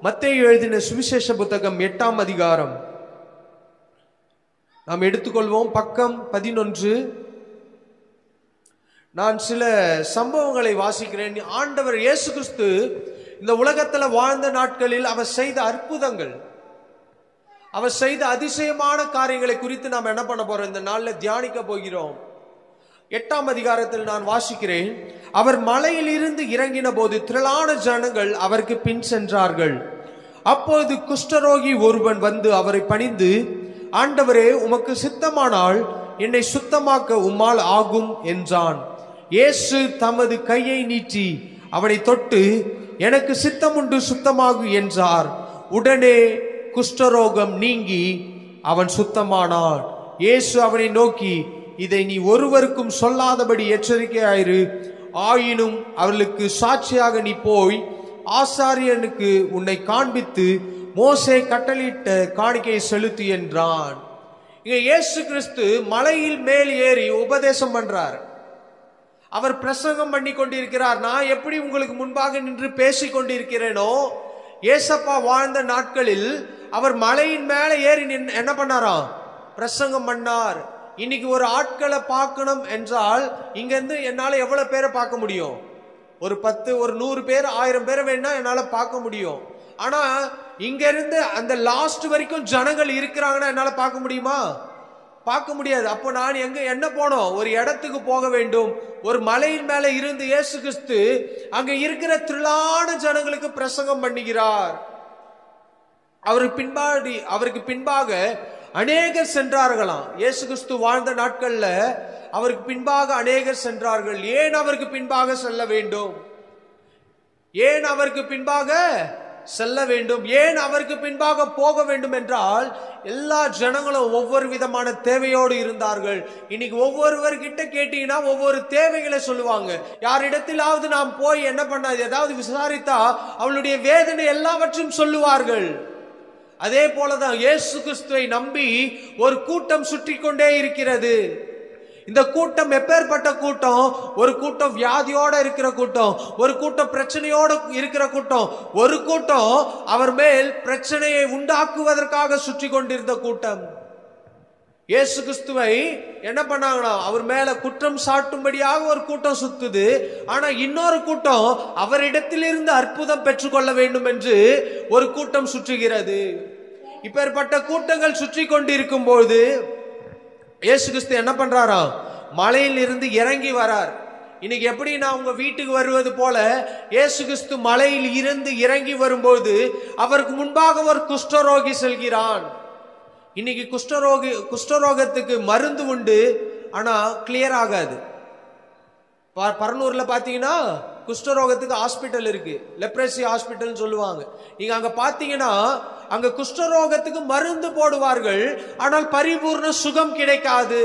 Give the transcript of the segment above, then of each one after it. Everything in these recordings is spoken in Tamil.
மத்தேயு எழுதின சுவிசேஷ புத்தகம் எட்டாம் அதிகாரம் நாம் எடுத்துக்கொள்வோம் பக்கம் பதினொன்று நான் சில சம்பவங்களை வாசிக்கிறேன் ஆண்டவர் இயேசு கிறிஸ்து இந்த உலகத்துல வாழ்ந்த நாட்களில் அவர் செய்த அற்புதங்கள் அவர் செய்த அதிசயமான காரியங்களை குறித்து நாம் என்ன பண்ண போறோம் இந்த நாள்ல தியானிக்க போகிறோம் எட்டாம் அதிகாரத்தில் நான் வாசிக்கிறேன் அவர் மலையில் இருந்து இறங்கின போது திரளான ஜனங்கள் அவருக்கு பின் சென்றார்கள் அப்போது குஷ்டரோகி ஒருவன் வந்து அவரை பணிந்து ஆண்டவரே உமக்கு சித்தமானால் என்னை சுத்தமாக்க உம்மால் ஆகும் என்றான் இயேசு தமது கையை நீட்டி அவனை தொட்டு எனக்கு சித்தமுண்டு சுத்தமாகு என்றார் உடனே குஷ்டரோகம் நீங்கி அவன் சுத்தமானான் இயேசு அவனை நோக்கி இதை நீ ஒருவருக்கும் சொல்லாதபடி எச்சரிக்கையாயிரு ஆயினும் அவர்களுக்கு சாட்சியாக நீ போய் ஆசாரியனுக்கு உன்னை காண்பித்து மோசே கட்டளையிட்ட காணிக்கையை செலுத்து என்றான் இங்க இயேசு கிறிஸ்து மலையில் மேல் ஏறி உபதேசம் பண்றார் அவர் பிரசங்கம் பண்ணி கொண்டிருக்கிறார் நான் எப்படி உங்களுக்கு முன்பாக நின்று பேசிக் கொண்டிருக்கிறேனோ ஏசப்பா வாழ்ந்த நாட்களில் அவர் மலையின் மேல ஏறி நின்னு என்ன பண்ணாராம் பிரசங்கம் பண்ணார் இன்னைக்கு ஒரு ஆட்களை பார்க்கணும் என்றால் இங்க இருந்து என்னால எவ்வளவு பேரை பார்க்க முடியும் ஒரு பத்து ஒரு நூறு பேர் ஆயிரம் பேரை வேணா என்னால பார்க்க முடியும் ஆனா இங்க இருந்து அந்த லாஸ்ட் வரைக்கும் ஜனங்கள் இருக்கிறாங்கன்னா என்னால பார்க்க முடியுமா பார்க்க முடியாது அப்போ நான் எங்க என்ன போனோம் ஒரு இடத்துக்கு போக வேண்டும் ஒரு மலையின் மேல இருந்து இயேசு கிறிஸ்து அங்க இருக்கிற திரளான ஜனங்களுக்கு பிரசங்கம் பண்ணுகிறார் அவருக்கு பின்பாடி அவருக்கு பின்பாக அநேகர் சென்றார்களாம் இயேசு கிறிஸ்து வாழ்ந்த நாட்கள்ல அவருக்கு பின்பாக அநேகர் சென்றார்கள் ஏன் அவருக்கு பின்பாக செல்ல வேண்டும் ஏன் அவருக்கு பின்பாக செல்ல வேண்டும் ஏன் அவருக்கு பின்பாக போக வேண்டும் என்றால் எல்லா ஜனங்களும் ஒவ்வொரு விதமான தேவையோடு இருந்தார்கள் இன்னைக்கு ஒவ்வொருவர்கிட்ட கேட்டீங்கன்னா ஒவ்வொரு தேவைகளை சொல்லுவாங்க யாரிடத்திலாவது நாம் போய் என்ன பண்ண ஏதாவது விசாரித்தா அவளுடைய வேதனை எல்லாவற்றையும் சொல்லுவார்கள் அதே போலதான் இயேசு கிறிஸ்துவை நம்பி ஒரு கூட்டம் சுற்றி கொண்டே இருக்கிறது இந்த கூட்டம் எப்பேற்பட்ட கூட்டம் ஒரு கூட்டம் வியாதியோட இருக்கிற கூட்டம் ஒரு கூட்டம் பிரச்சனையோட இருக்கிற கூட்டம் ஒரு கூட்டம் அவர் மேல் பிரச்சனையை உண்டாக்குவதற்காக சுற்றி கொண்டிருந்த கூட்டம் இயேசு கிறிஸ்துவை என்ன பண்ணாங்கன்னா அவர் மேல குற்றம் சாட்டும்படியாக ஒரு கூட்டம் சுத்துது ஆனா இன்னொரு கூட்டம் அவரிடத்திலிருந்து அற்புதம் பெற்றுக்கொள்ள வேண்டும் என்று ஒரு கூட்டம் சுற்றுகிறது இப்பேற்பட்ட கூட்டங்கள் சுற்றி கொண்டிருக்கும் போது இயேசு கிறிஸ்து என்ன பண்றாராம் மலையில் இருந்து இறங்கி வரார் இன்னைக்கு எப்படி நான் உங்க வீட்டுக்கு வருவது போல இயேசு கிறிஸ்து மலையில் இருந்து இறங்கி வரும்போது அவருக்கு முன்பாக ஒரு குஷ்டரோகி செல்கிறான் இன்னைக்கு குஷ்டரோகி குஷ்டரோகத்துக்கு மருந்து உண்டு ஆனா கிளியர் ஆகாது ப- பரனூர்ல பாத்தீங்கன்னா குஷ்டரோகத்துக்கு ஹாஸ்பிட்டல் இருக்கு லெப்ரசி ஹாஸ்பிட்டல் சொல்லுவாங்க நீங்க அங்க பாத்தீங்கன்னா அங்க குஷ்டரோகத்துக்கு மருந்து போடுவார்கள் ஆனால் பரிபூர்ண சுகம் கிடைக்காது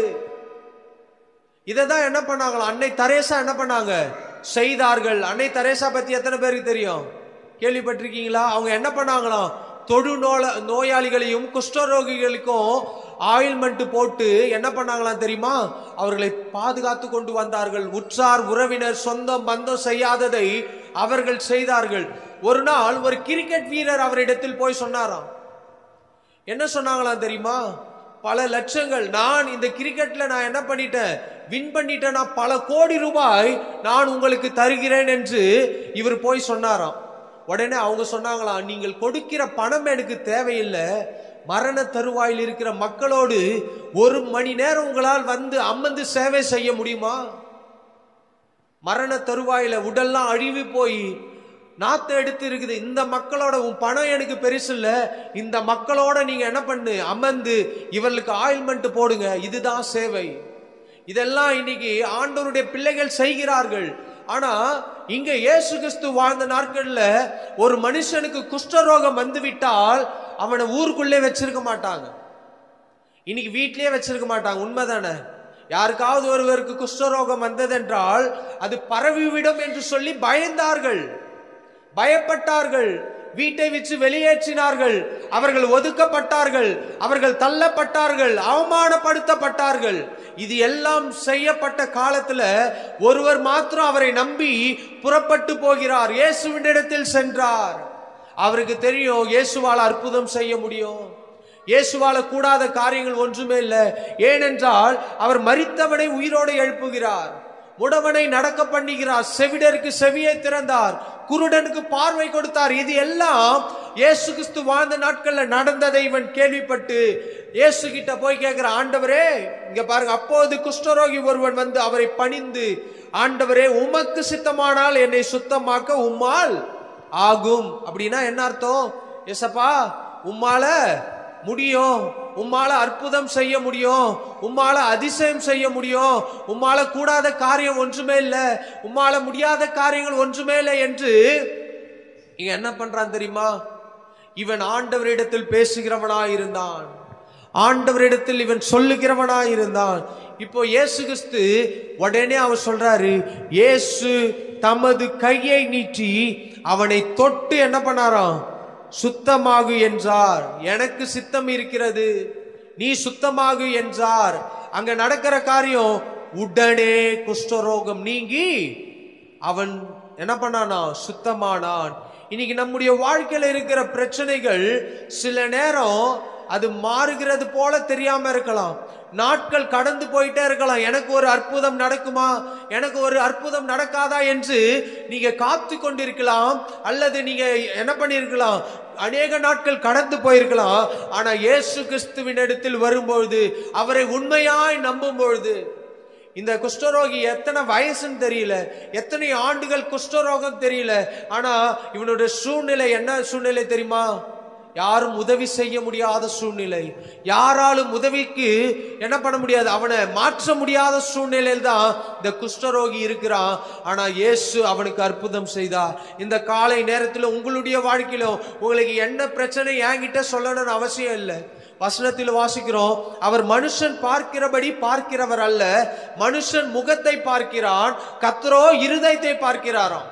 இதை தான் என்ன பண்ணாங்களாம் அன்னை தரேசா என்ன பண்ணாங்க செய்தார்கள் அன்னை தரேசா பத்தி எத்தனை பேருக்கு தெரியும் கேள்விப்பட்டிருக்கீங்களா அவங்க என்ன பண்ணாங்களாம் தொடு நோல நோயாளிகளையும் குஷ்டரோகிகளுக்கும் ஆயில்மெண்ட் போட்டு என்ன பண்ணாங்களாம் தெரியுமா அவர்களை பாதுகாத்து கொண்டு வந்தார்கள் உற்றார் உறவினர் சொந்தம் பந்தம் செய்யாததை அவர்கள் செய்தார்கள் ஒரு நாள் ஒரு கிரிக்கெட் வீரர் அவரிடத்தில் போய் சொன்னாராம் என்ன சொன்னாங்களாம் தெரியுமா பல லட்சங்கள் நான் இந்த கிரிக்கெட்ல நான் என்ன பண்ணிட்டேன் வின் பண்ணிட்டேன் நான் பல கோடி ரூபாய் நான் உங்களுக்கு தருகிறேன் என்று இவர் போய் சொன்னாராம் உடனே அவங்க சொன்னாங்களாம் நீங்கள் கொடுக்கிற பணம் எனக்கு தேவையில்லை மரண தருவாயில் இருக்கிற மக்களோடு ஒரு மணி நேரம் உங்களால் வந்து அமர்ந்து சேவை செய்ய முடியுமா மரண தருவாயில உடல்லாம் அழிவு போய் நாத்து எடுத்து இருக்குது இந்த மக்களோட உன் பணம் எனக்கு பெருசு இல்ல இந்த மக்களோட நீங்க என்ன பண்ணு அமர்ந்து இவர்களுக்கு ஆயில்மெண்ட் போடுங்க இதுதான் சேவை இதெல்லாம் இன்னைக்கு ஆண்டவருடைய பிள்ளைகள் செய்கிறார்கள் ஆனா இங்க இயேசு கிறிஸ்து வாழ்ந்த நாட்கள்ல ஒரு மனுஷனுக்கு குஷ்டரோகம் வந்து விட்டால் அவனை ஊருக்குள்ளே வச்சிருக்க மாட்டாங்க இன்னைக்கு வீட்லயே வச்சிருக்க மாட்டாங்க உண்மைதானே யாருக்காவது ஒருவருக்கு குஷ்டரோகம் வந்ததென்றால் அது பரவிவிடும் என்று சொல்லி பயந்தார்கள் பயப்பட்டார்கள் வீட்டை விட்டு வெளியேற்றினார்கள் அவர்கள் ஒதுக்கப்பட்டார்கள் அவர்கள் தள்ளப்பட்டார்கள் அவமானப்படுத்தப்பட்டார்கள் இது எல்லாம் செய்யப்பட்ட காலத்துல ஒருவர் மாத்திரம் அவரை நம்பி புறப்பட்டு போகிறார் இயேசுவினிடத்தில் சென்றார் அவருக்கு தெரியும் இயேசுவால அற்புதம் செய்ய முடியும் இயேசுவால கூடாத காரியங்கள் ஒன்றுமே இல்லை ஏனென்றால் அவர் மரித்தவனை உயிரோடு எழுப்புகிறார் முடவனை நடக்க பண்ணுகிறார் செவிடருக்கு செவியை திறந்தார் குருடனுக்கு பார்வை கொடுத்தார் இது எல்லாம் இயேசு கிறிஸ்து வாழ்ந்த நாட்கள்ல நடந்ததை இவன் கேள்விப்பட்டு இயேசு கிட்ட போய் கேட்கிற ஆண்டவரே இங்க பாருங்க அப்போது குஷ்டரோகி ஒருவன் வந்து அவரை பணிந்து ஆண்டவரே உமக்கு சித்தமானால் என்னை சுத்தமாக்க உம்மால் ஆகும் அப்படின்னா என்ன அர்த்தம் எசப்பா உம்மால முடியும் உம்மால அற்புதம் செய்ய முடியும் உம்மால அதிசயம் செய்ய முடியும் உம்மால கூடாத காரியம் ஒன்றுமே இல்லை உம்மால முடியாத காரியங்கள் ஒன்றுமே இல்லை என்று இங்க என்ன பண்றான் தெரியுமா இவன் ஆண்டவரிடத்தில் பேசுகிறவனாய் இருந்தான் ஆண்டவரிடத்தில் இவன் சொல்லுகிறவனாய் இருந்தான் இப்போ இயேசு கிறிஸ்து உடனே அவன் சொல்றாரு இயேசு தமது கையை நீட்டி அவனை தொட்டு என்ன பண்ணாராம் சுத்தமாகு என்றார் எனக்கு சித்தம் இருக்கிறது நீ சுத்தமாகு என்றார் அங்க நடக்கிற காரியம் உடனே குஷ்டரோகம் நீங்கி அவன் என்ன பண்ணானா சுத்தமானான் இன்னைக்கு நம்முடைய வாழ்க்கையில இருக்கிற பிரச்சனைகள் சில நேரம் அது மாறுகிறது போல தெரியாம இருக்கலாம் நாட்கள் கடந்து போயிட்டே இருக்கலாம் எனக்கு ஒரு அற்புதம் நடக்குமா எனக்கு ஒரு அற்புதம் நடக்காதா என்று நீங்க காத்து கொண்டிருக்கலாம் அல்லது நீங்க என்ன பண்ணிருக்கலாம் அநேக நாட்கள் கடந்து போயிருக்கலாம் ஆனா இயேசு கிறிஸ்துவின் இடத்தில் வரும்பொழுது அவரை உண்மையாய் நம்பும் பொழுது இந்த குஷ்டரோகி எத்தனை வயசுன்னு தெரியல எத்தனை ஆண்டுகள் குஷ்டரோகம் தெரியல ஆனா இவனுடைய சூழ்நிலை என்ன சூழ்நிலை தெரியுமா யாரும் உதவி செய்ய முடியாத சூழ்நிலை யாராலும் உதவிக்கு என்ன பண்ண முடியாது அவனை மாற்ற முடியாத சூழ்நிலையில் தான் இந்த குஷ்டரோகி இருக்கிறான் ஆனா இயேசு அவனுக்கு அற்புதம் செய்தார் இந்த காலை நேரத்தில் உங்களுடைய வாழ்க்கையிலும் உங்களுக்கு என்ன பிரச்சனை என்கிட்ட சொல்லணும்னு அவசியம் இல்லை வசனத்தில் வாசிக்கிறோம் அவர் மனுஷன் பார்க்கிறபடி பார்க்கிறவர் அல்ல மனுஷன் முகத்தை பார்க்கிறான் கத்தரோ இருதயத்தை பார்க்கிறாராம்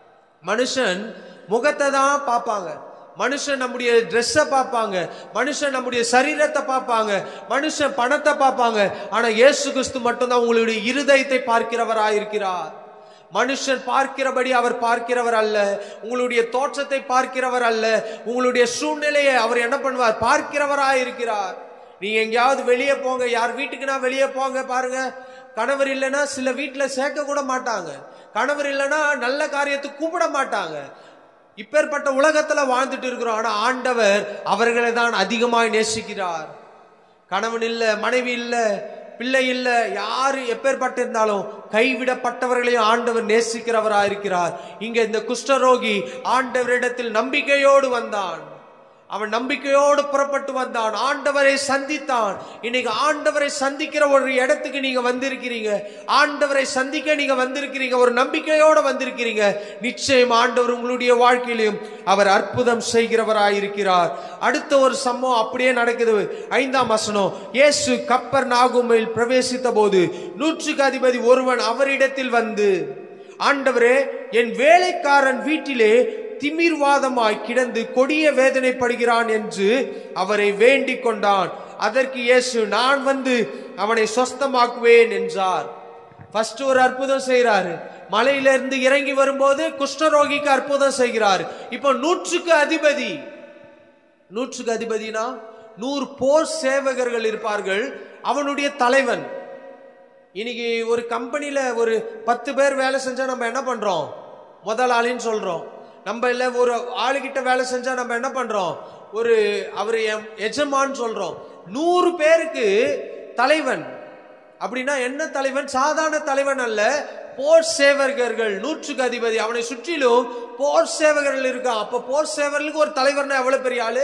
மனுஷன் முகத்தை தான் பார்ப்பாங்க மனுஷன் நம்முடைய ட்ரெஸ்ஸை பார்ப்பாங்க மனுஷன் நம்முடைய சரீரத்தை பார்ப்பாங்க மனுஷன் பணத்தை பார்ப்பாங்க ஆனா இயேசு கிறிஸ்து மட்டும்தான் உங்களுடைய இருதயத்தை பார்க்கிறவராயிருக்கிறார் மனுஷன் பார்க்கிறபடி அவர் பார்க்கிறவர் அல்ல உங்களுடைய தோற்றத்தை பார்க்கிறவர் அல்ல உங்களுடைய சூழ்நிலையை அவர் என்ன பண்ணுவார் பார்க்கிறவராய் இருக்கிறார் நீ எங்கேயாவது வெளியே போங்க யார் வீட்டுக்குனா வெளியே போங்க பாருங்க கணவர் இல்லைன்னா சில வீட்டில் சேர்க்க கூட மாட்டாங்க கணவர் இல்லைன்னா நல்ல காரியத்துக்கு கூப்பிட மாட்டாங்க இப்பேற்பட்ட உலகத்துல வாழ்ந்துட்டு இருக்கிறோம் ஆனா ஆண்டவர் அவர்களை தான் அதிகமாய் நேசிக்கிறார் கணவன் இல்ல மனைவி இல்ல பிள்ளை இல்ல யாரு எப்பேற்பட்டு இருந்தாலும் கைவிடப்பட்டவர்களையும் ஆண்டவர் நேசிக்கிறவரா இருக்கிறார் இங்க இந்த குஷ்டரோகி ஆண்டவரிடத்தில் நம்பிக்கையோடு வந்தான் அவன் நம்பிக்கையோடு புறப்பட்டு வந்தான் ஆண்டவரை சந்தித்தான் இன்னைக்கு ஆண்டவரை சந்திக்கிற ஒரு இடத்துக்கு நீங்க வந்திருக்கிறீங்க ஆண்டவரை சந்திக்க நீங்க வந்திருக்கிறீங்க ஒரு நம்பிக்கையோட வந்திருக்கிறீங்க நிச்சயம் ஆண்டவர் உங்களுடைய வாழ்க்கையிலும் அவர் அற்புதம் செய்கிறவராயிருக்கிறார் அடுத்த ஒரு சம்பவம் அப்படியே நடக்குது ஐந்தாம் வசனம் இயேசு கப்பர் நாகுமையில் பிரவேசித்த போது நூற்றுக்கு அதிபதி ஒருவன் அவரிடத்தில் வந்து ஆண்டவரே என் வேலைக்காரன் வீட்டிலே திமிர்வாதமாய் கிடந்து கொடிய வேதனைப்படுகிறான் என்று அவரை வேண்டிக் கொண்டான் அதற்கு இயேசு நான் வந்து அவனை சொஸ்தமாக்குவேன் என்றார் ஃபர்ஸ்ட் ஒரு அற்புதம் செய்கிறாரு மலையில இருந்து இறங்கி வரும்போது குஷ்டரோகிக்கு அற்புதம் செய்கிறார் இப்போ நூற்றுக்கு அதிபதி நூற்றுக்கு அதிபதினா நூறு போர் சேவகர்கள் இருப்பார்கள் அவனுடைய தலைவன் இன்னைக்கு ஒரு கம்பெனில ஒரு பத்து பேர் வேலை செஞ்சா நம்ம என்ன பண்றோம் முதலாளின்னு சொல்றோம் நம்ம இல்ல ஒரு ஆளுகிட்ட வேலை செஞ்சா நம்ம என்ன பண்றோம் ஒரு அவர் எஜமான்னு சொல்றோம் நூறு பேருக்கு தலைவன் அப்படின்னா என்ன தலைவன் சாதாரண தலைவன் அல்ல போர் சேவகர்கள் நூற்றுக்கு அதிபதி அவனை சுற்றிலும் போர் சேவகர்கள் இருக்கான் அப்ப போர் சேவர்களுக்கு ஒரு தலைவர்னா எவ்வளவு பெரிய ஆளு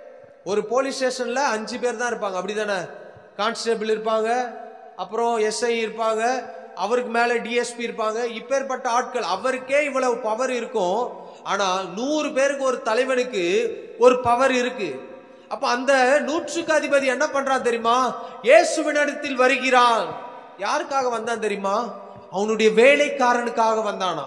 ஒரு போலீஸ் ஸ்டேஷன்ல அஞ்சு பேர் தான் இருப்பாங்க அப்படிதானே கான்ஸ்டபிள் இருப்பாங்க அப்புறம் எஸ்ஐ இருப்பாங்க அவருக்கு மேல டிஎஸ்பி இருப்பாங்க இப்பேற்பட்ட ஆட்கள் அவருக்கே இவ்வளவு பவர் இருக்கும் ஆனா நூறு பேருக்கு ஒரு தலைவனுக்கு ஒரு பவர் இருக்கு அப்ப அந்த நூற்றுக்கு அதிபதி என்ன பண்றான் தெரியுமா இயேசுவினிடத்தில் வருகிறான் யாருக்காக வந்தான் தெரியுமா அவனுடைய வேலைக்காரனுக்காக வந்தானா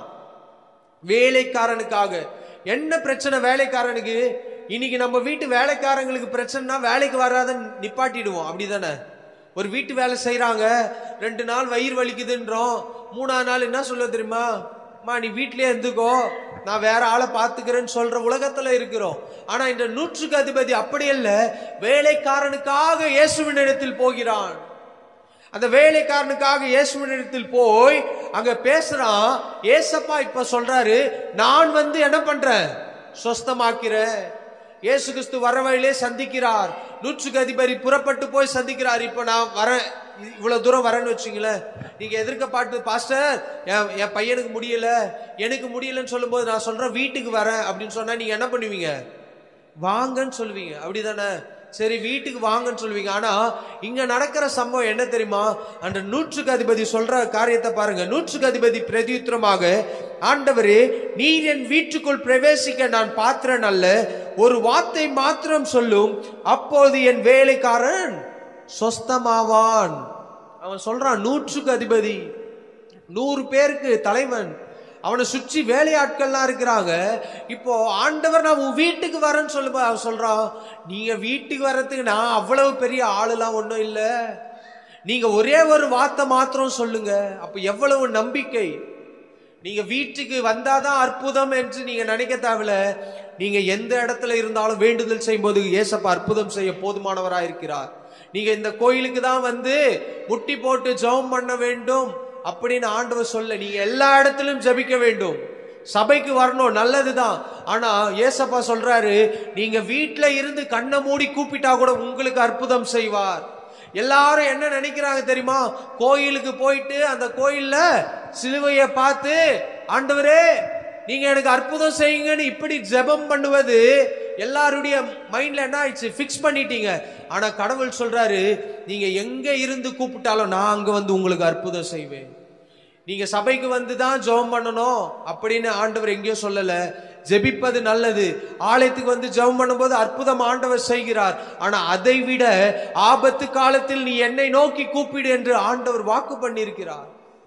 வேலைக்காரனுக்காக என்ன பிரச்சனை வேலைக்காரனுக்கு இன்னைக்கு நம்ம வீட்டு வேலைக்காரங்களுக்கு பிரச்சனைனா வேலைக்கு வராத நிப்பாட்டிடுவோம் அப்படிதானே ஒரு வீட்டு வேலை செய்யறாங்க ரெண்டு நாள் வயிறு வலிக்குதுன்றோம் மூணாவது நாள் என்ன சொல்ல தெரியுமா அம்மா நீ வீட்லயே இருந்துக்கோ நான் வேற ஆளை பார்த்துக்கிறேன்னு சொல்ற உலகத்துல இருக்கிறோம் ஆனா இந்த நூற்றுக்கு அதிபதி அப்படி அல்ல வேலைக்காரனுக்காக இயேசுவின் இடத்தில் போகிறான் அந்த வேலைக்காரனுக்காக இயேசுவினிடத்தில் போய் அங்க பேசுறான் ஏசப்பா இப்ப சொல்றாரு நான் வந்து என்ன பண்றேன் சொஸ்தமாக்கிறேன் இயேசு கிறிஸ்து வர வழியிலே சந்திக்கிறார் நூற்றுக்கு அதிபதி புறப்பட்டு போய் சந்திக்கிறார் இப்ப நான் வரேன் இவ்வளவு தூரம் வரேன்னு வச்சுங்களேன் நீங்க எதிர்க்க பாட்டு பாஸ்டர் என் என் பையனுக்கு முடியல எனக்கு முடியலன்னு சொல்லும்போது நான் சொல்றேன் வீட்டுக்கு வரேன் அப்படின்னு சொன்னா நீங்க என்ன பண்ணுவீங்க வாங்கன்னு சொல்லுவீங்க அப்படிதானே சரி வீட்டுக்கு வாங்கன்னு சொல்லுவீங்க ஆனா இங்க நடக்கிற சம்பவம் என்ன தெரியுமா அந்த நூற்றுக்கு அதிபதி சொல்ற காரியத்தை பாருங்க நூற்றுக்கு அதிபதி பிரதியுத்தரமாக ஆண்டவரே நீர் என் வீட்டுக்குள் பிரவேசிக்க நான் பாத்திரன் அல்ல ஒரு வார்த்தை மாத்திரம் சொல்லும் அப்போது என் வேலைக்காரன் சொஸ்தமாவான் அவன் சொல்றான் நூற்றுக்கு அதிபதி நூறு பேருக்கு தலைவன் அவனை சுற்றி வேலையாட்கள்லாம் இருக்கிறாங்க இப்போ ஆண்டவர் நான் உன் வீட்டுக்கு வரேன்னு சொல்லும்போது அவன் சொல்றான் நீங்க வீட்டுக்கு வர்றதுக்கு நான் அவ்வளவு பெரிய ஆளுலாம் ஒன்றும் இல்லை நீங்க ஒரே ஒரு வார்த்தை மாத்திரம் சொல்லுங்க அப்ப எவ்வளவு நம்பிக்கை நீங்க வீட்டுக்கு வந்தாதான் அற்புதம் என்று நீங்க நினைக்க தேவையில்ல நீங்க எந்த இடத்துல இருந்தாலும் வேண்டுதல் செய்யும் போது ஏசப்பா அற்புதம் செய்ய போதுமானவராக இருக்கிறார் நீங்க இந்த கோயிலுக்கு தான் வந்து முட்டி போட்டு ஜெபம் பண்ண வேண்டும் அப்படின்னு ஆண்டவர் சொல்ல நீங்க எல்லா இடத்திலும் ஜெபிக்க வேண்டும் சபைக்கு வரணும் நல்லதுதான் ஆனா ஏசப்பா சொல்றாரு நீங்க வீட்டுல இருந்து கண்ணை மூடி கூப்பிட்டா கூட உங்களுக்கு அற்புதம் செய்வார் எல்லாரும் என்ன நினைக்கிறாங்க தெரியுமா கோயிலுக்கு போயிட்டு அந்த கோயில்ல சிலுவையை பார்த்து ஆண்டவரே நீங்க எனக்கு அற்புதம் செய்யுங்கன்னு இப்படி ஜெபம் பண்ணுவது எல்லாருடைய மைண்ட்ல என்ன ஆயிடுச்சு ஃபிக்ஸ் பண்ணிட்டீங்க ஆனா கடவுள் சொல்றாரு நீங்க எங்க இருந்து கூப்பிட்டாலும் நான் அங்க வந்து உங்களுக்கு அற்புதம் செய்வேன் நீங்க சபைக்கு வந்து தான் ஜெபம் பண்ணணும் அப்படின்னு ஆண்டவர் எங்கேயோ சொல்லல ஜெபிப்பது நல்லது ஆலயத்துக்கு வந்து ஜெபம் பண்ணும்போது அற்புதம் ஆண்டவர் செய்கிறார் ஆனா அதை விட ஆபத்து காலத்தில் நீ என்னை நோக்கி கூப்பிடு என்று ஆண்டவர் வாக்கு பண்ணியிருக்கிறார்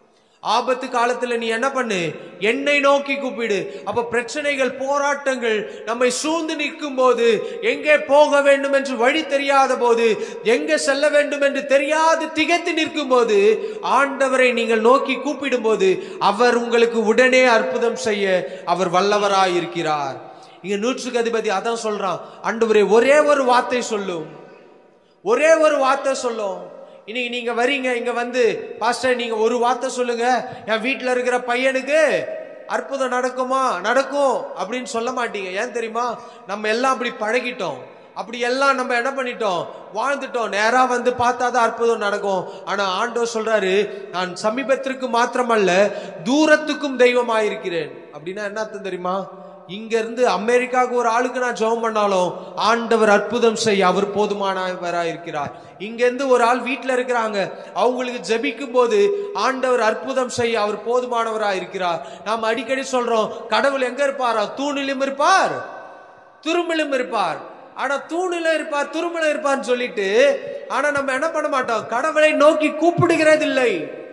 ஆபத்து காலத்துல நீ என்ன பண்ணு என்னை நோக்கி கூப்பிடு அப்ப பிரச்சனைகள் போராட்டங்கள் நம்மை சூழ்ந்து நிற்கும் போது எங்கே போக வேண்டும் என்று வழி தெரியாத போது எங்கே செல்ல வேண்டும் என்று தெரியாது திகைத்து நிற்கும் போது ஆண்டவரை நீங்கள் நோக்கி கூப்பிடும் போது அவர் உங்களுக்கு உடனே அற்புதம் செய்ய அவர் வல்லவராய் இருக்கிறார் இங்க நூற்றுக்கு அதிபதி அதான் சொல்றான் ஆண்டவரே ஒரே ஒரு வார்த்தை சொல்லும் ஒரே ஒரு வார்த்தை சொல்லும் இன்னைக்கு நீங்க வரீங்க இங்க வந்து பாஸ்டர் நீங்க ஒரு வார்த்தை சொல்லுங்க என் வீட்டுல இருக்கிற பையனுக்கு அற்புதம் நடக்குமா நடக்கும் அப்படின்னு சொல்ல மாட்டீங்க ஏன் தெரியுமா நம்ம எல்லாம் அப்படி பழகிட்டோம் அப்படி எல்லாம் நம்ம என்ன பண்ணிட்டோம் வாழ்ந்துட்டோம் நேரா வந்து பார்த்தா தான் அற்புதம் நடக்கும் ஆனா ஆண்டவர் சொல்றாரு நான் சமீபத்திற்கு மாத்திரமல்ல தூரத்துக்கும் தெய்வமாயிருக்கிறேன் அப்படின்னா என்ன அர்த்தம் தெரியுமா இங்க இருந்து அமெரிக்காவுக்கு ஒரு ஆளுக்கு நான் ஜெபம் பண்ணாலும் ஆண்டவர் அற்புதம் செய்ய அவர் போதுமானவராக இருக்கிறார் இங்க இருந்து ஒரு ஆள் வீட்டுல இருக்கிறாங்க அவங்களுக்கு ஜெபிக்கும் போது ஆண்டவர் அற்புதம் செய்ய அவர் போதுமானவராக இருக்கிறார் நாம் அடிக்கடி சொல்றோம் கடவுள் எங்க இருப்பாரா தூணிலும் இருப்பார் துரும்பிலும் இருப்பார் ஆனா தூணில இருப்பார் துரும்பில இருப்பார்னு சொல்லிட்டு ஆனா நம்ம என்ன பண்ண மாட்டோம் கடவுளை நோக்கி கூப்பிடுகிறதில்லை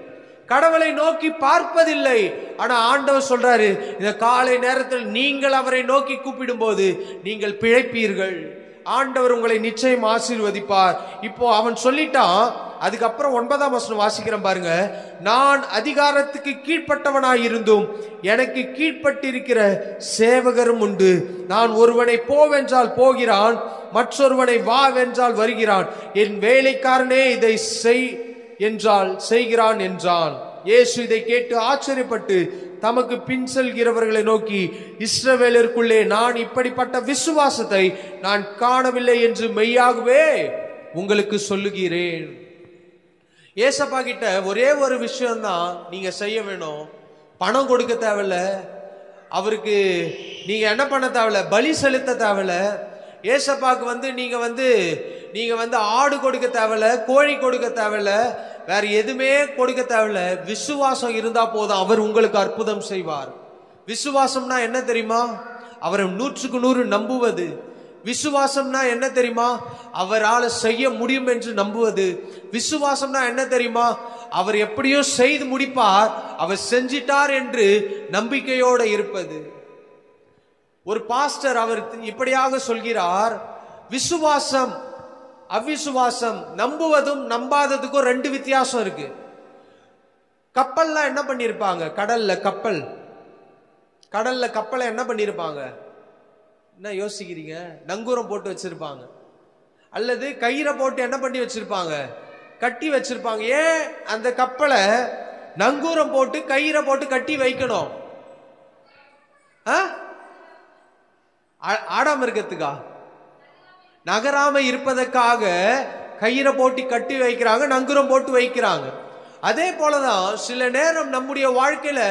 கடவுளை நோக்கி பார்ப்பதில்லை ஆனா ஆண்டவர் சொல்றாரு இந்த காலை நேரத்தில் நீங்கள் அவரை நோக்கி கூப்பிடும் போது நீங்கள் பிழைப்பீர்கள் ஆண்டவர் உங்களை நிச்சயம் ஆசீர்வதிப்பார் இப்போ அவன் சொல்லிட்டான் அதுக்கப்புறம் ஒன்பதாம் வசனம் வாசிக்கிறேன் பாருங்க நான் அதிகாரத்துக்கு கீழ்ப்பட்டவனாய் இருந்தும் எனக்கு கீழ்ப்பட்டிருக்கிற சேவகரும் உண்டு நான் ஒருவனை போவென்றால் போகிறான் மற்றொருவனை வா வென்றால் வருகிறான் என் வேலைக்காரனே இதை செய் என்றால் செய்கிறான் என்றான் இயேசு இதை கேட்டு ஆச்சரியப்பட்டு தமக்கு பின் செல்கிறவர்களை நோக்கி இஸ்ரவேலருக்குள்ளே நான் இப்படிப்பட்ட விசுவாசத்தை நான் காணவில்லை என்று மெய்யாகவே உங்களுக்கு சொல்லுகிறேன் ஏசப்பா கிட்ட ஒரே ஒரு விஷயம்தான் நீங்க செய்ய வேணும் பணம் கொடுக்க தேவையில்ல அவருக்கு நீங்க என்ன பண்ண தேவையில்ல பலி செலுத்த தேவையில்ல ஏசப்பாக்கு வந்து நீங்க வந்து நீங்க வந்து ஆடு கொடுக்க தேவையில்ல கோழி கொடுக்க தேவையில்ல வேற எதுவுமே கொடுக்க தேவையில்ல விசுவாசம் இருந்தா போதும் அவர் உங்களுக்கு அற்புதம் செய்வார் விசுவாசம்னா என்ன தெரியுமா அவரை நூற்றுக்கு நூறு நம்புவது விசுவாசம்னா என்ன தெரியுமா அவரால் செய்ய முடியும் என்று நம்புவது விசுவாசம்னா என்ன தெரியுமா அவர் எப்படியோ செய்து முடிப்பார் அவர் செஞ்சிட்டார் என்று நம்பிக்கையோட இருப்பது ஒரு பாஸ்டர் அவர் இப்படியாக சொல்கிறார் விசுவாசம் அவிசுவாசம் நம்புவதும் நம்பாததுக்கும் ரெண்டு வித்தியாசம் இருக்கு கப்பல்லாம் என்ன பண்ணிருப்பாங்க கடல்ல கப்பல் கடல்ல கப்பலை என்ன பண்ணியிருப்பாங்க என்ன யோசிக்கிறீங்க நங்கூரம் போட்டு வச்சிருப்பாங்க அல்லது கயிறை போட்டு என்ன பண்ணி வச்சிருப்பாங்க கட்டி வச்சிருப்பாங்க ஏன் அந்த கப்பலை நங்கூரம் போட்டு கயிறை போட்டு கட்டி வைக்கணும் ஆ? ஆ- ஆடாம இருக்கிறதுக்கா நகராம இருப்பதற்காக கயிறை போட்டு கட்டி வைக்கிறாங்க நங்குரம் போட்டு வைக்கிறாங்க அதே போலதான் சில நேரம் நம்முடைய வாழ்க்கையில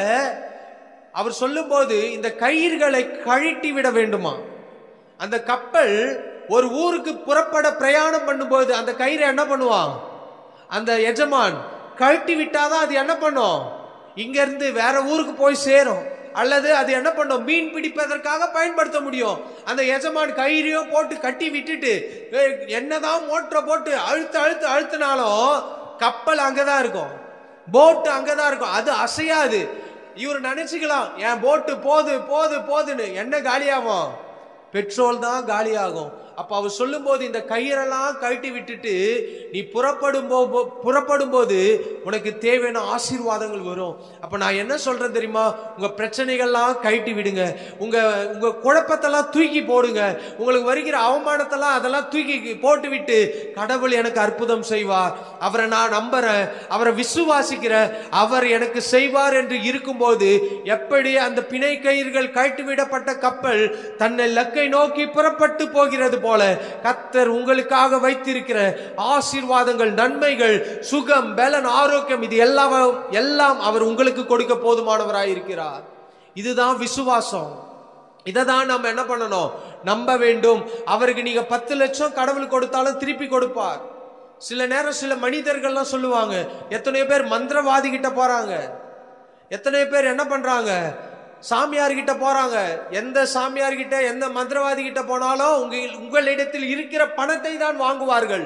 அவர் சொல்லும்போது இந்த கயிறுகளை கழட்டி விட வேண்டுமா அந்த கப்பல் ஒரு ஊருக்கு புறப்பட பிரயாணம் பண்ணும்போது அந்த கயிறை என்ன பண்ணுவான் அந்த எஜமான் கழட்டி விட்டாதான் அது என்ன பண்ணும் இங்க இருந்து வேற ஊருக்கு போய் சேரும் அல்லது அது என்ன பண்ணும் மீன் பிடிப்பதற்காக பயன்படுத்த முடியும் அந்த எஜமான் கயிறையும் போட்டு கட்டி விட்டுட்டு ஏய், என்னதான் மோட்டரை போட்டு அழுத்து அழுத்து அழுத்தினாலும் கப்பல் அங்கதான் இருக்கும் போட்டு அங்கதான் இருக்கும் அது அசையாது இவர் நினைச்சுக்கலாம் என் போட்டு போது போது போதுன்னு என்ன காலியாகும் பெட்ரோல் தான் காலியாகும் அப்ப அவர் சொல்லும்போது இந்த கயிறெல்லாம் கழட்டி விட்டுட்டு நீ புறப்படும் போ புறப்படும் போது உனக்கு தேவையான ஆசீர்வாதங்கள் வரும் அப்ப நான் என்ன சொல்றேன் தெரியுமா உங்க பிரச்சனைகள்லாம் கழட்டி விடுங்க உங்க உங்க குழப்பத்தெல்லாம் தூக்கி போடுங்க உங்களுக்கு வருகிற அவமானத்தெல்லாம் அதெல்லாம் தூக்கி போட்டு விட்டு கடவுள் எனக்கு அற்புதம் செய்வார் அவரை நான் நம்புறேன் அவரை விசுவாசிக்கிறேன் அவர் எனக்கு செய்வார் என்று இருக்கும்போது எப்படி அந்த பிணை கயிறுகள் கழட்டி விடப்பட்ட கப்பல் தன்னை லக்கை நோக்கி புறப்பட்டு போகிறது போல கத்தர் உங்களுக்காக வைத்திருக்கிற ஆசீர்வாதங்கள் நன்மைகள் சுகம் பலன் ஆரோக்கியம் இது எல்லாம் எல்லாம் அவர் உங்களுக்கு கொடுக்க போதுமானவராய் இருக்கிறார் இதுதான் விசுவாசம் இதை தான் நம்ம என்ன பண்ணணும் நம்ப வேண்டும் அவருக்கு நீங்க பத்து லட்சம் கடவுள் கொடுத்தாலும் திருப்பி கொடுப்பார் சில நேரம் சில மனிதர்கள்லாம் சொல்லுவாங்க எத்தனையோ பேர் மந்திரவாதி கிட்ட போறாங்க எத்தனை பேர் என்ன பண்றாங்க சாமியார் கிட்ட போறாங்க எந்த சாமியார் கிட்ட எந்த மந்திரவாதி கிட்ட போனாலும் உங்க உங்களிடத்தில் இருக்கிற பணத்தை தான் வாங்குவார்கள்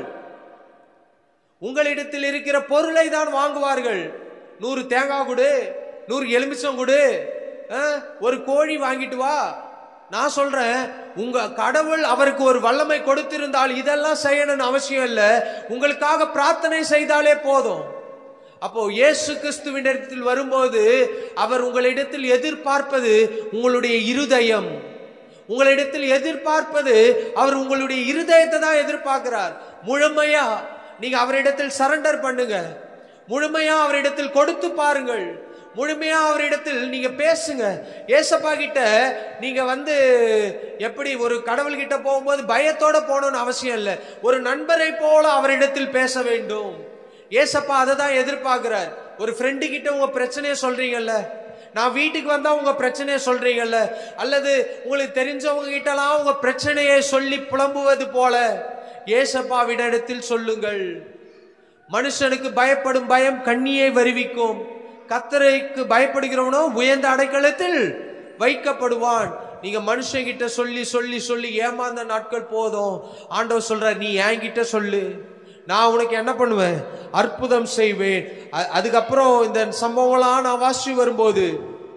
உங்களிடத்தில் இருக்கிற பொருளை தான் வாங்குவார்கள் நூறு தேங்காய் கொடு நூறு எலுமிச்சம் கொடு ஆ, ஒரு கோழி வாங்கிட்டு வா நான் சொல்றேன் உங்க கடவுள் அவருக்கு ஒரு வல்லமை கொடுத்திருந்தால் இதெல்லாம் செய்யணும்னு அவசியம் இல்லை உங்களுக்காக பிரார்த்தனை செய்தாலே போதும் அப்போ இயேசு கிறிஸ்துவினிடத்தில் வரும்போது அவர் உங்களிடத்தில் எதிர்பார்ப்பது உங்களுடைய இருதயம் உங்களிடத்தில் எதிர்பார்ப்பது அவர் உங்களுடைய இருதயத்தை தான் எதிர்பார்க்கிறார் முழுமையா நீங்க அவரிடத்தில் சரண்டர் பண்ணுங்க முழுமையா அவரிடத்தில் கொடுத்து பாருங்கள் முழுமையா அவரிடத்தில் நீங்க பேசுங்க ஏசப்பா கிட்ட நீங்க வந்து எப்படி ஒரு கடவுள் கிட்ட போகும்போது பயத்தோட போகணும்னு அவசியம் இல்லை ஒரு நண்பரை போல அவரிடத்தில் பேச வேண்டும் ஏசப்பா அதை தான் எதிர்பார்க்கிறார் ஒரு ஃப்ரெண்டு கிட்ட உங்க பிரச்சனையை சொல்றீங்கல்ல நான் வீட்டுக்கு வந்தா உங்க பிரச்சனையை சொல்றீங்கல்ல அல்லது உங்களுக்கு தெரிஞ்சவங்க கிட்டலாம் உங்க பிரச்சனையை சொல்லி புலம்புவது போல ஏசப்பாவிடத்தில் சொல்லுங்கள் மனுஷனுக்கு பயப்படும் பயம் கண்ணியை வருவிக்கும் கத்தரைக்கு பயப்படுகிறவனோ உயர்ந்த அடைக்கலத்தில் வைக்கப்படுவான் நீங்க மனுஷங்கிட்ட சொல்லி சொல்லி சொல்லி ஏமாந்த நாட்கள் போதும் ஆண்டவர் சொல்றார் நீ என்கிட்ட சொல்லு நான் உனக்கு என்ன பண்ணுவேன் அற்புதம் செய்வேன் அ- அதுக்கப்புறம் இந்த சம்பவம்லாம் நான் வாசி வரும்போது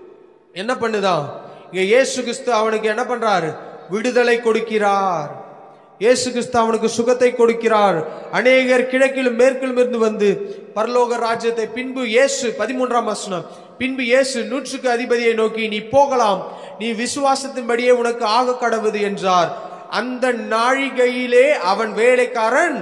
என்ன பண்ணுதான் இங்க இயேசு கிறிஸ்து அவனுக்கு என்ன பண்றாரு விடுதலை கொடுக்கிறார் இயேசு கிறிஸ்து அவனுக்கு சுகத்தை கொடுக்கிறார் அநேகர் கிழக்கிலும் மேற்கிலும் இருந்து வந்து பரலோக ராஜ்யத்தை பின்பு இயேசு பதிமூன்றாம் வசனம் பின்பு இயேசு நூற்றுக்கு அதிபதியை நோக்கி நீ போகலாம் நீ விசுவாசத்தின்படியே உனக்கு ஆக கடவுது என்றார் அந்த நாழிகையிலே அவன் வேலைக்காரன்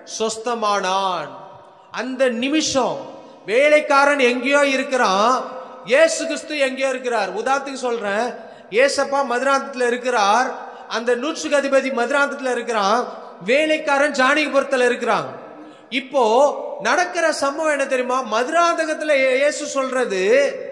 சொஸ்தமானான் அந்த நிமிஷம் வேலைக்காரன் எங்கேயோ இருக்கிறான் இயேசு கிறிஸ்து எங்கேயோ இருக்கிறார் உதாரணத்துக்கு சொல்றேன் ஏசப்பா மதுராந்தத்துல இருக்கிறார் அந்த நூற்றுக்கு அதிபதி மதுராந்தத்துல இருக்கிறான் வேலைக்காரன் ஜானகிபுரத்துல இருக்கிறான் இப்போ நடக்கிற சம்பவம் என்ன தெரியுமா மதுராந்தகத்துல இயே- இயேசு சொல்றது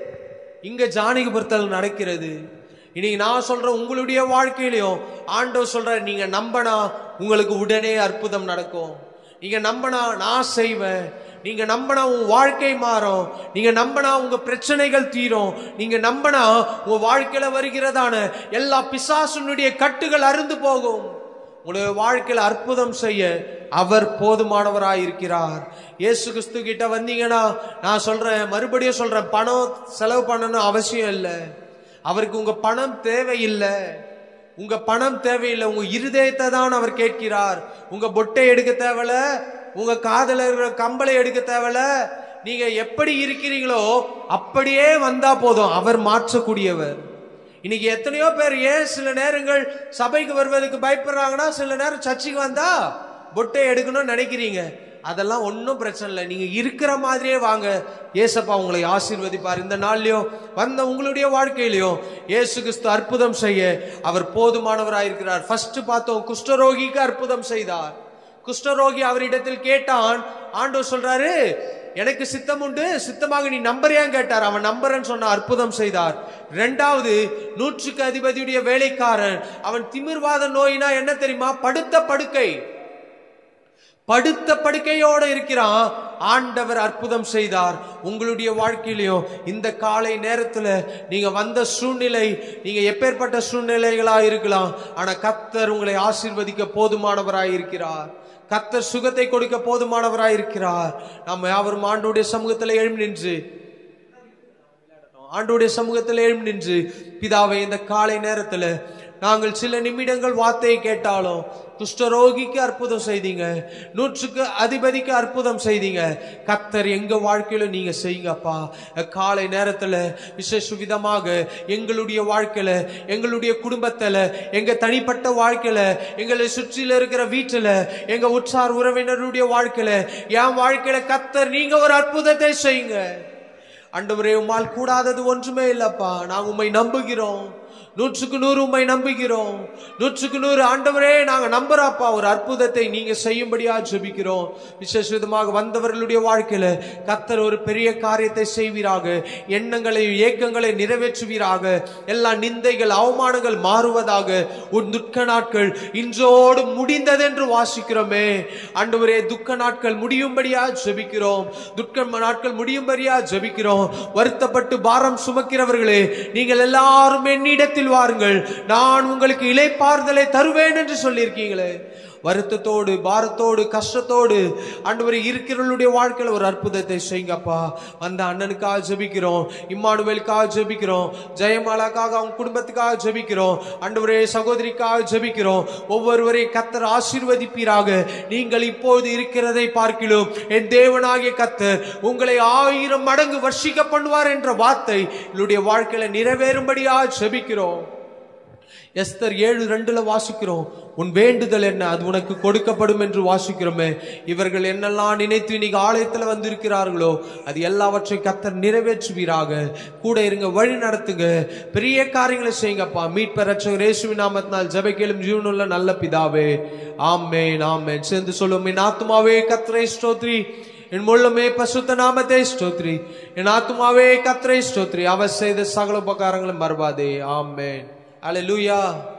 இங்க ஜானகிபுரத்தில் நடக்கிறது இன்னைக்கு நான் சொல்றேன் உங்களுடைய வாழ்க்கையிலையும் ஆண்டவர் சொல்ற நீங்க நம்பனா உங்களுக்கு உடனே அற்புதம் நடக்கும் நீங்க நம்பனா நான் செய்வேன் நீங்க நம்பனா உன் வாழ்க்கை மாறும் நீங்க நம்பனா உங்க பிரச்சனைகள் தீரும் நீங்க நம்பனா உங்க வாழ்க்கையில வருகிறதான எல்லா பிசாசுனுடைய கட்டுகள் அருந்து போகும் உங்களுடைய வாழ்க்கையில் அற்புதம் செய்ய அவர் போதுமானவராய் இருக்கிறார் இயேசு கிறிஸ்து கிட்ட வந்தீங்கன்னா நான் சொல்றேன் மறுபடியும் சொல்றேன் பணம் செலவு பண்ணணும் அவசியம் இல்லை அவருக்கு உங்க பணம் தேவையில்லை உங்க பணம் தேவையில்லை உங்க இருதயத்தை தான் அவர் கேட்கிறார் உங்க பொட்டை எடுக்க தேவையில்ல உங்க காதல இருக்கிற கம்பளை எடுக்க தேவையில்ல நீங்க எப்படி இருக்கிறீங்களோ அப்படியே வந்தா போதும் அவர் மாற்றக்கூடியவர் இன்னைக்கு எத்தனையோ பேர் ஏன் சில நேரங்கள் சபைக்கு வருவதற்கு பயப்படுறாங்கன்னா சில நேரம் சர்ச்சுக்கு வந்தா பொட்டை எடுக்கணும்னு நினைக்கிறீங்க அதெல்லாம் ஒன்றும் பிரச்சனை இல்லை நீங்க இருக்கிற மாதிரியே வாங்க ஏசப்பா உங்களை ஆசீர்வதிப்பார் இந்த நாள்லயும் வந்த உங்களுடைய வாழ்க்கையிலையும் இயேசு கிறிஸ்து அற்புதம் செய்ய அவர் போதுமானவராயிருக்கிறார் ஃபர்ஸ்ட் பார்த்தோம் குஷ்டரோகிக்கு அற்புதம் செய்தார் குஷ்டரோகி அவரிடத்தில் கேட்டான் ஆண்டவர் சொல்றாரு எனக்கு சித்தம் உண்டு சித்தமாக நீ நம்பரையான்னு கேட்டார் அவன் நம்பரன்னு சொன்ன அற்புதம் செய்தார் ரெண்டாவது நூற்றுக்கு அதிபதியுடைய வேலைக்காரன் அவன் திமிர்வாத நோயினா என்ன தெரியுமா படுத்த படுக்கை படுத்த படுக்கையோட இருக்கிறான் ஆண்டவர் அற்புதம் செய்தார் உங்களுடைய வாழ்க்கையிலையும் இந்த காலை நேரத்துல நீங்க வந்த சூழ்நிலை நீங்க எப்பேற்பட்ட சூழ்நிலைகளா இருக்கலாம் ஆனா கத்தர் உங்களை ஆசீர்வதிக்க போதுமானவராய் இருக்கிறார் கத்தர் சுகத்தை கொடுக்க போதுமானவராய் இருக்கிறார் நம்ம யாவரும் ஆண்டோடைய சமூகத்துல எழும்பி நின்று ஆண்டோடைய சமூகத்தில் எழும்பி நின்று பிதாவை இந்த காலை நேரத்துல நாங்கள் சில நிமிடங்கள் வார்த்தையை கேட்டாலும் குஷ்டரோகிக்கு அற்புதம் செய்தீங்க நூற்றுக்கு அதிபதிக்கு அற்புதம் செய்தீங்க கத்தர் எங்க வாழ்க்கையில நீங்க செய்யுங்கப்பா காலை நேரத்துல விசேஷ விதமாக எங்களுடைய வாழ்க்கையில எங்களுடைய குடும்பத்துல எங்க தனிப்பட்ட வாழ்க்கையில எங்களை சுற்றில இருக்கிற வீட்டுல எங்க உற்சார் உறவினருடைய வாழ்க்கையில என் வாழ்க்கையில கத்தர் நீங்க ஒரு அற்புதத்தை செய்யுங்க ஆண்டவரே உம்மால் கூடாதது ஒன்றுமே இல்லப்பா நாங்க உம்மை நம்புகிறோம் நூற்றுக்கு நூறு உம்மை நம்புகிறோம் நூற்றுக்கு நூறு ஆண்டவரே நாங்க நம்புறாப்பா ஒரு அற்புதத்தை நீங்க செய்யும்படியா ஜெபிக்கிறோம் விசேஷ விதமாக வந்தவர்களுடைய வாழ்க்கையில கத்தர் ஒரு பெரிய காரியத்தை செய்வீராக எண்ணங்களை ஏக்கங்களை நிறைவேற்றுவீராக எல்லா நிந்தைகள் அவமானங்கள் மாறுவதாக உன் துக்க நாட்கள் இன்றோடு முடிந்ததென்று வாசிக்கிறோமே ஆண்டவரே துக்க நாட்கள் முடியும்படியா ஜெபிக்கிறோம் துக்க நாட்கள் முடியும்படியா ஜெபிக்கிறோம் வருத்தப்பட்டு பாரம் சுமக்கிறவர்களே நீங்கள் எல்லாரும் என்னிடத்தில் வாருங்கள் நான் உங்களுக்கு இலைப்பாறுதலை தருவேன் என்று சொல்லியிருக்கீங்களே வருத்தத்தோடு பாரத்தோடு கஷ்டத்தோடு ஆண்டவரே இருக்கிறவர்களுடைய வாழ்க்கையில ஒரு அற்புதத்தை செய்யுங்கப்பா அந்த அண்ணனுக்காக ஜெபிக்கிறோம் இம்மானுவேலுக்காக ஜெபிக்கிறோம் ஜெயமாலாக்காக அவங்க குடும்பத்துக்காக ஜெபிக்கிறோம் ஆண்டவரே சகோதரிக்காக ஜெபிக்கிறோம் ஒவ்வொருவரையும் கத்தர் ஆசீர்வதிப்பீராக நீங்கள் இப்போது இருக்கிறதை பார்க்கிலும் என் தேவனாகிய கத்தர் உங்களை ஆயிரம் மடங்கு வர்ஷிக்க பண்ணுவார் என்ற வார்த்தை என்னுடைய வாழ்க்கையில நிறைவேறும்படியாக ஜெபிக்கிறோம் எஸ்தர் ஏழு ரெண்டுல வாசிக்கிறோம் உன் வேண்டுதல் என்ன அது உனக்கு கொடுக்கப்படும் என்று வாசிக்கிறோமே இவர்கள் என்னெல்லாம் நினைத்து இன்னைக்கு ஆலயத்துல வந்திருக்கிறார்களோ அது எல்லாவற்றையும் கத்தர் நிறைவேற்றுவீராக கூட இருங்க வழி நடத்துங்க பெரிய காரியங்களை செய்யுங்கப்பா மீட்பர் ரட்சகர் இயேசுவின் நாமத்தினால் ஜெபக்கேளும் ஜீவனுள்ள நல்ல பிதாவே ஆமென் ஆமென் சேர்ந்து சொல்லுவோம் என் ஆத்துமாவே கத்ரை ஸ்தோத்ரி என் முள்ளமே பசுத்த நாமத்தை ஸ்தோத்ரி என் ஆத்துமாவே கத்ரை ஸ்தோத்ரி அவர் செய்த சகல உபகாரங்களும் மறவாதே ஆமென் அல்லேலூயா